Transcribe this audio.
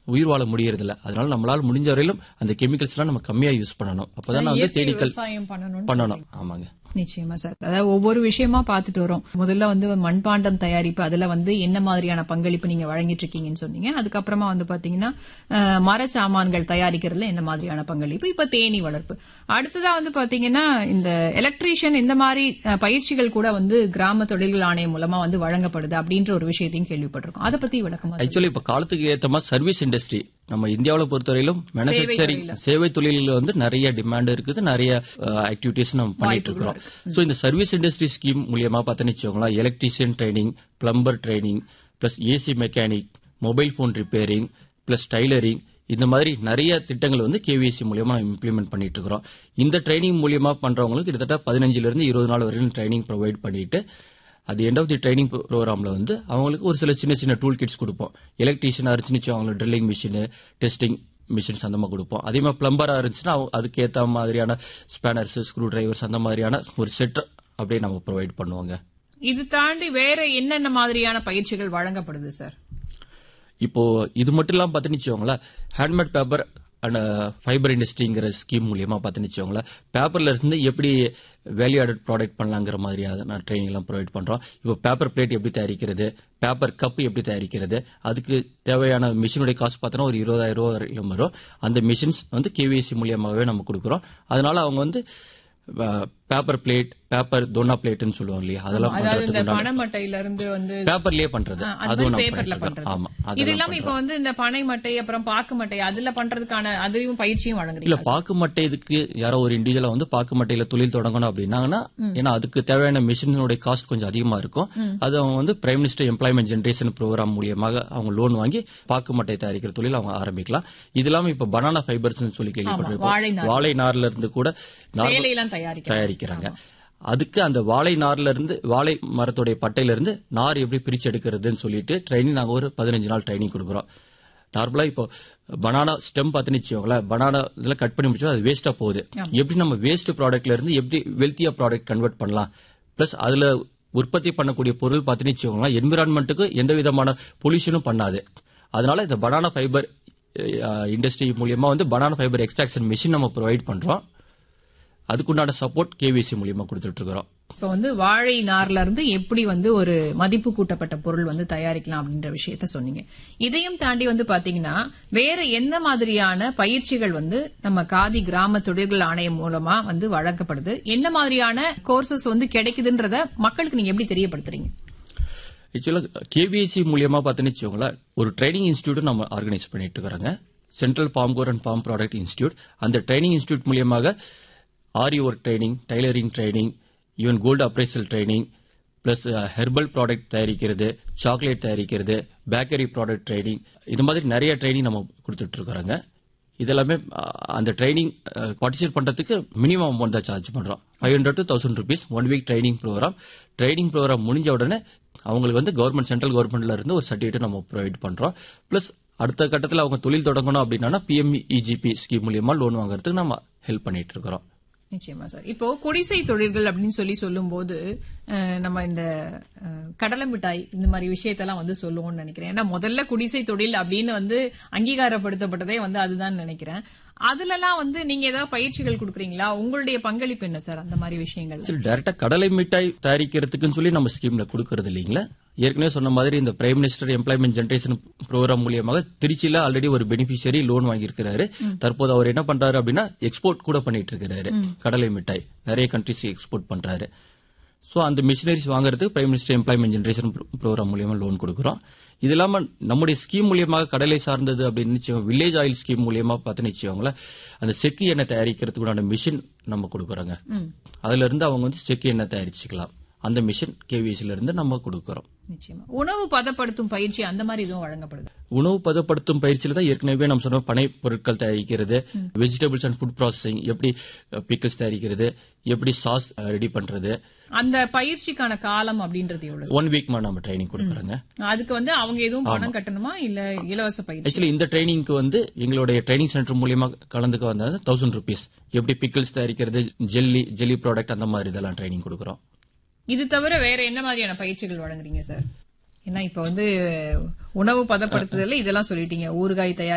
உயிர் வாழ முடியறது இல்ல அதனால நம்மளால முடிஞ்ச வரையிலும் அந்த கெமிக்கல்ஸ் எல்லாம் நம்ம கம்மியா யூஸ் பண்ணணும் அப்பதான் வந்து இயற்கை தேனீக்கள் விவசாயம் பண்ணணும்னு பண்ணணும் ஆமாங்க நிச்சயமா சார் அதாவது ஒவ்வொரு விஷயமா பார்த்துட்டு வரோம் முதல்ல வந்து மண்பாண்டம் தயாரிப்பு அதுல வந்து என்ன மாதிரியான பங்களிப்பு நீங்க வழங்கிட்டு இருக்கீங்கன்னு சொன்னீங்க அதுக்கப்புறமா வந்து பாத்தீங்கன்னா அஹ், மரச்சாமான்கள் தயாரிக்கிறதுல என்ன மாதிரியான பங்களிப்பு இப்ப தேனி வளர்ப்பு அடுத்ததா வந்து பாத்தீங்கன்னா இந்த எலக்ட்ரீஷியன் இந்த மாதிரி அஹ், பயிற்சிகள் கூட வந்து கிராம தொழில்கள் ஆணையம் மூலமா வந்து வழங்கப்படுது அப்படின்ற ஒரு விஷயத்தையும் கேள்விப்பட்டிருக்கோம் அதை பத்தி விளக்கமா சொல்லுங்க. ஆக்சுவலி இப்ப காலத்துக்கு ஏத்த மாதிரி சர்வீஸ் இண்டஸ்ட்ரி நம்ம இந்தியாவுல பொறுத்தவரையிலும் மேனுபேக்சரிங் சேவை தொழிலில் வந்து நிறைய டிமாண்ட் இருக்குது நிறைய ஆக்டிவிட்டிஸ் நம்ம பண்ணிட்டு இருக்கிறோம் சோ இந்த சர்வீஸ் இண்டஸ்ட்ரி ஸ்கீம் மூலியமா பார்த்தோன்னு வச்சுக்கோங்களேன் electrician training plumber training plus AC mechanic mobile phone repairing plus tailoring இந்த மாதிரி நிறைய திட்டங்கள் வந்து கேவிஎஸ்சி மூலியமா இம்ப்ளிமெண்ட் பண்ணிட்டு இருக்கிறோம் இந்த ட்ரைனிங் மூலியமா பண்றவங்களுக்கு கிட்டத்தட்ட பதினஞ்சுல இருந்து இருபது நாள் வரைக்கும் ட்ரைனிங் ப்ரொவைட் பண்ணிட்டு அது எண்ட் ஆஃப் தி ட்ரைனிங் ப்ரோக்ராம்ல வந்து அவங்களுக்கு ஒரு சில சின்ன சின்ன டூல் கிட்ஸ் கொடுப்போம் எலக்ட்ரீஷியனா இருந்துச்சு அவங்களுக்கு ட்ரில்லிங் மிஷின் டெஸ்டிங் மிஷின்ஸ் அந்த மாதிரி கொடுப்போம் அதே மாதிரி பிளம்பரா இருந்துச்சுன்னா அவங்க அதுக்கு ஏத்த மாதிரியான ஸ்பேனர்ஸ் ஸ்க்ரூ டிரைவர்ஸ் அந்த மாதிரியான ஒரு செட் அப்படியே நம்ம ப்ரொவைட் பண்ணுவாங்க இது தாண்டி வேற என்னென்ன மாதிரியான பயிற்சிகள் வழங்கப்படுது சார் இப்போ இது மட்டும் இல்லாம பார்த்துன்னு வச்சுக்கோங்களேன் ஹேண்ட்மேட் பேப்பர் அண்ட் ஃபைபர் இண்டஸ்ட்ரிங்கிற ஸ்கீம் மூலியமா பார்த்துன்னு வச்சுக்கோங்களேன் பேப்பர்ல இருந்து எப்படி வேல்யூ ஆடட் ப்ராடக்ட் பண்ணலாங்கிற மாதிரியான ட்ரைனிங் எல்லாம் ப்ரொவைட் பண்றோம் இப்போ பேப்பர் பிளேட் எப்படி தயாரிக்கிறது பேப்பர் கப் எப்படி தயாரிக்கிறது அதுக்கு தேவையான மிஷினுடைய காசு பார்த்தோன்னா ஒரு இருபதாயிரம் ரூபாய் வரைக்கும் வரும் அந்த மிஷின்ஸ் வந்து கேவிஎஸ்சி மூலியமாகவே நம்ம கொடுக்குறோம் அதனால அவங்க வந்து பேப்பர் பிளேட் பேப்பர் தோனா பிளேட்னு சொல்லுவாங்க இல்லையா அதெல்லாம் அதாவது இந்த பண்றதுக்கு பனைமட்டையில இருந்து வந்து பேப்பர்லயே பண்றது ஆ, அது அதுவும் மாதிரி நம்ம பேப்பர்ல பண்ணிட்டு இருக்கோம். பண்றது ஆமா இது அதெல்லாம் இல்லாம இப்ப வந்து இந்த பனை மட்டை அப்புறம் பாக்கு மட்டை அதுல பண்றதுக்கான அதையும் பயிற்சியும் இல்ல வழங்குறீங்க பாக்கு மட்டை இதுக்கு யாரோ ஒரு இண்டிவிஜுவலா வந்து பாக்கு மட்டையில தொழில் தொடங்கணும் அப்படின்னாங்கன்னா ஏன்னா அதுக்கு தேவையான மிஷினுடைய காஸ்ட் கொஞ்சம் அதிகமா இருக்கும் அது அவங்க வந்து prime minister employment generation programme மூலியமாக அவங்க லோன் வாங்கி பாக்கு மட்டை தயாரிக்கிற தொழில் அவங்க ஆரம்பிக்கலாம் இது இல்லாம இப்ப பனானா ஃபைபர்ஸ் சொல்லி வாழை கேள்விப்பட்டிருக்கோம் நார். வாழை நார்ல இருந்து கூட நார் சேலையெல்லாம் தயாரிக்க தயாரிக்கிறாங்க அதுக்கு அந்த வாழை நார்ல இருந்து வாழை மரத்துடைய பட்டையில இருந்து நார் எப்படி பிரிச்சு எடுக்கிறதுன்னு சொல்லிட்டு ட்ரைனிங் நாங்க ஒரு பதினஞ்சு நாள் ட்ரைனிங் கொடுக்குறோம் நார்மலா இப்போ பனானா ஸ்டெம் பார்த்துன்னு வச்சுக்கோங்களேன் பனானா இதெல்லாம் கட் பண்ணி முடிச்சா அது வேஸ்டா போகுது எப்படி நம்ம வேஸ்ட் ப்ராடக்ட்ல இருந்து எப்படி வெல்த்தியா ப்ராடக்ட் கன்வெர்ட் பண்ணலாம் பிளஸ் அதுல உற்பத்தி பண்ணக்கூடிய பொருள் பார்த்துன்னு வச்சுக்கோங்களேன் என்விரான்மெண்ட்டுக்கு எந்த விதமான பொல்யூஷனும் பண்ணாது அதனால இந்த பனானா ஃபைபர் இண்டஸ்ட்ரி மூலியமா வந்து பனானா ஃபைபர் எக்ஸ்ட்ராக்ஷன் மிஷின் நம்ம ப்ரொவைட் பண்றோம் அதுக்குண்டான சப்போர்ட் கேவிசி மூலியமா கொடுத்துட்டு இருக்கிறோம் இப்ப வந்து வாழை நார்ல இருந்து எப்படி வந்து ஒரு மதிப்பு கூட்டப்பட்ட பொருள் வந்து தயாரிக்கலாம் அப்படின்ற விஷயத்த சொன்னீங்க இதையும் தாண்டி வந்து பாத்தீங்கன்னா வேற எந்த மாதிரியான பயிற்சிகள் வந்து நம்ம காதி கிராம தொழில்கள் ஆணையம் மூலமா வந்து வழங்கப்படுது என்ன மாதிரியான கோர்சஸ் வந்து கிடைக்குதுன்றத மக்களுக்கு நீங்க எப்படி தெரியப்படுத்துறீங்க ஆக்சுவலா கேபிஎஸ்சி மூலியமா பார்த்தீங்கன்னு வச்சுக்கோங்களேன் ஒரு ட்ரைனிங் இன்ஸ்டியூட் நம்ம ஆர்கனைஸ் பண்ணிட்டு இருக்கிறாங்க central Palmgur and palm product institute அந்த ட்ரைனிங் இன்ஸ்டியூட் மூலியமாக aari work training tailoring training even gold appraisal training plus herbal product தயாரிக்கிறது சாக்லேட் தயாரிக்கிறது பேக்கரி ப்ராடக்ட் ட்ரைனிங் இது மாதிரி நிறைய ட்ரைனிங் நம்ம கொடுத்துட்டு இருக்கிறாங்க இதெல்லாமே அஹ், அந்த ட்ரைனிங் பார்ட்டிசிபேட் பண்றதுக்கு மினிமம் அமௌண்ட் தான் சார்ஜ் பண்றோம் five hundred to thousand rupees one week training programme training programme முடிஞ்ச உடனே அவங்களுக்கு வந்து கவர்மெண்ட் சென்ட்ரல் கவர்மெண்ட்ல இருந்து ஒரு சர்டிஃபிகேட் நம்ம ப்ரொவைட் பண்றோம் பிளஸ் அடுத்த கட்டத்தில் அவங்க தொழில் தொடங்கணும் அப்படின்னா பிஎம்இஜிபி ஸ்கீம் மூலியமா லோன் வாங்குறதுக்கு நம்ம ஹெல்ப் பண்ணிட்டு இருக்கிறோம் நிச்சயமா சார் இப்போ குடிசை தொழில்கள் அப்படின்னு சொல்லி சொல்லும்போது அஹ், நம்ம இந்த அஹ், கடலை மிட்டாய் இந்த மாதிரி விஷயத்தெல்லாம் வந்து சொல்லுவோம்னு நினைக்கிறேன் ஏன்னா முதல்ல குடிசை தொழில் அப்படின்னு வந்து அங்கீகாரப்படுத்தப்பட்டதே வந்து அதுதான் நினைக்கிறேன் அதுலலாம் வந்து நீங்க ஏதாவது பயிற்சிகள் கொடுக்குறீங்களா உங்களுடைய பங்களிப்பு என்ன சார் அந்த மாதிரி விஷயங்கள் சரி டைரக்டா கடலை மிட்டாய் தயாரிக்கிறதுக்குன்னு சொல்லி நம்ம ஸ்கீம்ல கொடுக்கறது இல்லைங்களா ஏற்கனவே சொன்ன மாதிரி இந்த prime minister employment generation programme மூலியமாக திருச்சியில ஆல்ரெடி ஒரு பெனிஃபிஷியரி லோன் வாங்கியிருக்கிறாரு தற்போது அவர் என்ன பண்றாரு அப்படின்னா எக்ஸ்போர்ட் கூட பண்ணிட்டு இருக்கிறாரு கடலை மிட்டாய் நிறைய கண்ட்ரிஸ் எக்ஸ்போர்ட் பண்றாரு சோ அந்த மிஷினரிஸ் வாங்குறதுக்கு prime minister employment generation programme மூலியமா லோன் கொடுக்குறோம் இது இல்லாம நம்முடைய ஸ்கீம் மூலியமாக கடலை சார்ந்தது அப்படின்னு வில்லேஜ் ஆயில் ஸ்கீம் மூலியமா பார்த்துன்னு வச்சுக்கோங்களேன் அந்த செக்கு எண்ணெய் தயாரிக்கிறதுக்குண்டான மிஷின் நம்ம கொடுக்குறோங்க அதுல இருந்து அவங்க வந்து செக்கு எண்ணெய் தயாரிச்சுக்கலாம் அந்த மிஷின் கேவிஎஸ்ல இருந்து நம்ம கொடுக்குறோம் நிச்சயமா உணவு பதப்படுத்தும் பயிற்சி அந்த மாதிரி எதுவும் வழங்கப்படுது உணவு பதப்படுத்தும் பயிற்சியில தான் ஏற்கனவே நம்ம சொன்ன பனை பொருட்கள் தயாரிக்கிறது வெஜிடபிள்ஸ் அண்ட் ஃபுட் ப்ராசஸிங் எப்படி பிக்கல்ஸ் தயாரிக்கிறது எப்படி சாஸ் ரெடி பண்றது அந்த பயிற்சிக்கான காலம் அப்படின்றது எவ்வளவு ஒன் வீக் நம்ம ட்ரைனிங் கொடுக்குறோங்க அதுக்கு வந்து அவங்க எதுவும் பணம் கட்டணுமா இல்ல இலவச பயிற்சி ஆக்சுவலி இந்த ட்ரைனிங்க்கு வந்து எங்களுடைய ட்ரைனிங் சென்டர் மூலியமா கலந்துக்க வந்தது தௌசண்ட் ருபீஸ் எப்படி பிக்கிள்ஸ் தயாரிக்கிறது ஜெல்லி ஜெல்லி ப்ராடக்ட் அந்த மாதிரி இதெல்லாம் ட்ரைனிங் கொடுக்குறோம் இது தவிர வேற என்ன மாதிரியான பயிற்சிகள் வழங்குறீங்க சார் ஏன்னா இப்ப வந்து உணவு பதப்படுத்துதல்ல இதெல்லாம் சொல்லிட்டீங்க ஊறுகாய் தயார்